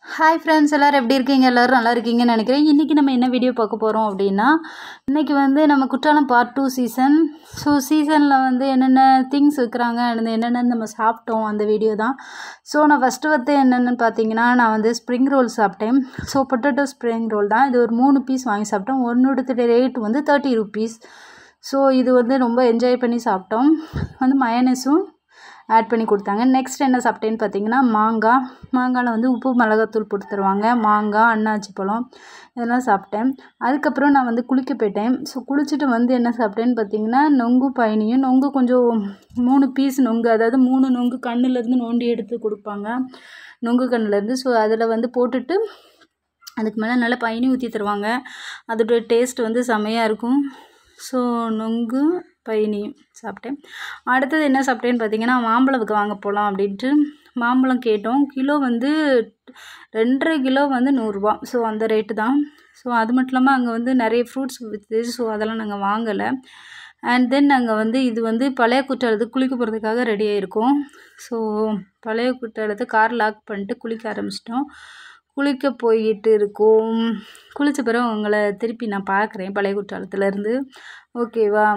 hi friends எல்லோரும் எப்படி இருக்கீங்க எல்லோரும் நல்லா இருக்கீங்கன்னு நினைக்கிறேன் இன்றைக்கி நம்ம என்ன வீடியோ பார்க்க போகிறோம் அப்படின்னா இன்றைக்கி வந்து நம்ம Courtallam part two season so சீசனில் வந்து என்னென்ன திங்ஸ் விற்கிறாங்க and என்னென்ன நம்ம சாப்பிட்டோம் அந்த வீடியோ தான் ஸோ நான் ஃபஸ்ட்டு வந்து என்னென்னு பார்த்தீங்கன்னா நான் வந்து ஸ்ப்ரிங் ரோல் சாப்பிட்டேன் ஸோ பொட்டேட்டோ ஸ்ப்ரிங் ரோல் தான் இது ஒரு மூணு பீஸ் வாங்கி சாப்பிட்டோம் ஒன்னோட ரேட் வந்து தேர்ட்டி ருபீஸ் ஸோ இது வந்து ரொம்ப என்ஜாய் பண்ணி சாப்பிட்டோம் வந்து மயனஸும் ஆட் பண்ணி கொடுத்தாங்க நெக்ஸ்ட் என்ன சாப்பிட்டேன்னு பார்த்தீங்கன்னா மாங்காய் மாங்காயில் வந்து உப்பு மிளகாத்தூள் போட்டு தருவாங்க மாங்காய் அன்னாச்சி பழம் இதெல்லாம் சாப்பிட்டேன் அதுக்கப்புறம் நான் வந்து குளிக்க போயிட்டேன் ஸோ குளிச்சுட்டு வந்து என்ன சாப்பிட்டேன்னு பார்த்தீங்கன்னா நொங்கு பயணியும் நொங்கு கொஞ்சம் மூணு பீஸ் நொங்கு அதாவது மூணு நொங்கு கண்ணுலேருந்து நோண்டி எடுத்து கொடுப்பாங்க நொங்கு கண்ணுலேருந்து ஸோ அதில் வந்து போட்டுட்டு அதுக்கு மேலே நல்லா பயணி ஊற்றி தருவாங்க அதோட டேஸ்ட் வந்து செமையாக இருக்கும் ஸோ நொங்கு பயணி சாப்பிட்டேன் அடுத்தது என்ன சாப்பிட்டேன்னு பார்த்தீங்கன்னா மாம்பழத்துக்கு வாங்க போகலாம் அப்படின்ட்டு மாம்பழம் கேட்டோம் கிலோ வந்து ரெண்டரை கிலோ வந்து நூறுரூவா ஸோ அந்த ரேட்டு தான் ஸோ அது மட்டும் இல்லாமல் அங்கே வந்து நிறைய ஃப்ரூட்ஸ் விற்று ஸோ அதெல்லாம் நாங்கள் வாங்கலை அண்ட் தென் நாங்கள் வந்து இது வந்து பழைய குற்றாலத்துக்கு குளிக்க போகிறதுக்காக ரெடி ஆகிருக்கோம் ஸோ பழைய குற்றாலத்தை கார் லாக் பண்ணிட்டு குளிக்க ஆரம்பிச்சிட்டோம் குளிக்க போய்கிட்டு இருக்கோம் குளித்த பிறகு உங்களை திருப்பி நான் பார்க்குறேன் பழைய குற்றாலத்துலேருந்து ஓகேவா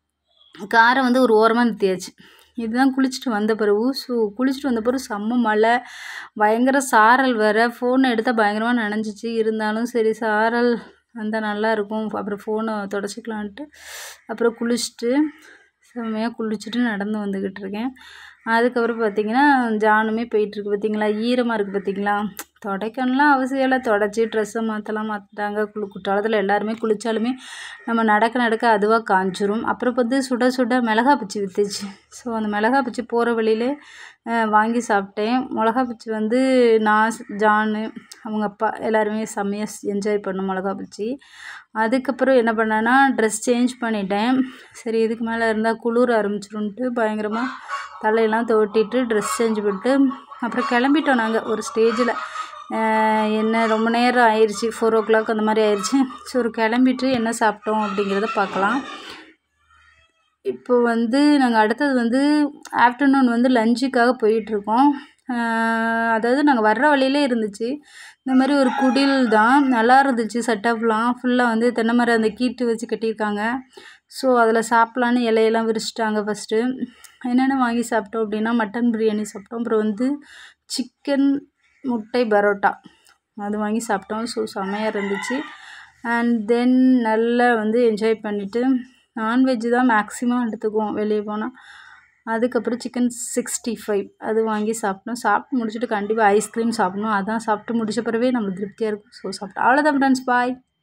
காரை வந்து ஒரு ஓரமாக நிறுத்தியாச்சு இதுதான் குளிச்சுட்டு வந்த பிறகு ஸோ குளிச்சுட்டு வந்த பிறகு செம்ம மழை பயங்கர சாரல் வேறு ஃபோனை எடுத்தால் பயங்கரமாக நனைஞ்சிச்சு இருந்தாலும் சரி சாரல் வந்தால் நல்லாயிருக்கும் அப்புறம் ஃபோனை தொடச்சிக்கலான்ட்டு அப்புறம் குளிச்சுட்டு செம்மையாக குளிச்சுட்டு நடந்து வந்துக்கிட்டு இருக்கேன் அதுக்கப்புறம் பார்த்திங்கன்னா ஜானுமே போயிட்டுருக்கு பார்த்திங்களா ஈரமாக இருக்குது பார்த்திங்களா துடைக்கணும்லாம் அவசியம் இல்லை தொடச்சி ட்ரெஸ்ஸை மாற்றலாம் மாற்றிட்டாங்க குளு குற்றாலத்தில் எல்லாருமே குளித்தாலுமே நம்ம நடக்க நடக்க அதுவாக காஞ்சிரும் அப்புறம் வந்து சுட சுட மிளகா பச்சி விற்றுச்சு ஸோ அந்த மிளகா பச்சி போகிற வழியிலே வாங்கி சாப்பிட்டேன் மிளகா பச்சி வந்து நான் ஜானு அவங்க அப்பா எல்லாருமே செம்மையாக என்ஜாய் பண்ணோம் மிளகா பச்சி அதுக்கப்புறம் என்ன பண்ணேன்னா ட்ரெஸ் சேஞ்ச் பண்ணிட்டேன் சரி இதுக்கு மேலே இருந்தால் குளிர ஆரம்பிச்சிருன்ட்டு பயங்கரமாக தலையெல்லாம் தோட்டிட்டு ட்ரெஸ் சேஞ்ச் பண்ணிட்டு அப்புறம் கிளம்பிட்டோம் நாங்கள் ஒரு ஸ்டேஜில் என்ன ரொம்ப நேரம் ஆயிடுச்சு ஃபோர் ஓ கிளாக் அந்த மாதிரி ஆயிடுச்சு ஸோ ஒரு கிளம்பிட்டு என்ன சாப்பிட்டோம் அப்படிங்கிறத பார்க்கலாம் இப்போ வந்து நாங்கள் அடுத்தது வந்து ஆஃப்டர்நூன் வந்து லஞ்சுக்காக போயிட்டுருக்கோம் அதாவது நாங்கள் வர்ற வழியிலே இருந்துச்சு இந்த மாதிரி ஒரு குடில் தான் நல்லா இருந்துச்சு செட்டப்லாம் ஃபுல்லாக வந்து தென்னை மரம் அந்த கீட்டு வச்சு கட்டியிருக்காங்க ஸோ அதில் சாப்பிட்லான்னு இலையெல்லாம் விரிச்சிட்டாங்க ஃபஸ்ட்டு என்னென்ன வாங்கி சாப்பிட்டோம் அப்படின்னா மட்டன் பிரியாணி சாப்பிட்டோம் அப்புறம் வந்து சிக்கன் முட்டை பரோட்டா அது வாங்கி சாப்பிட்டோம் ஸோ செமையாக இருந்துச்சு அண்ட் தென் நல்லா வந்து என்ஜாய் பண்ணிவிட்டு நான்வெஜ் தான் மேக்ஸிமம் எடுத்துக்குவோம் வெளியே போனால் அதுக்கப்புறம் சிக்கன் சிக்ஸ்டி ஃபைவ் அது வாங்கி சாப்பிட்டோம் சாப்பிட்டு முடிச்சுட்டு கண்டிப்பாக ஐஸ்கிரீம் சாப்பிட்ணும் அதான் சாப்பிட்டு முடிச்ச பிறவே நம்மளுக்கு திருப்தியாக இருக்கும் ஸோ சாப்பிட்டோம் அவ்வளோதான் ஃப்ரெண்ட்ஸ் பாய்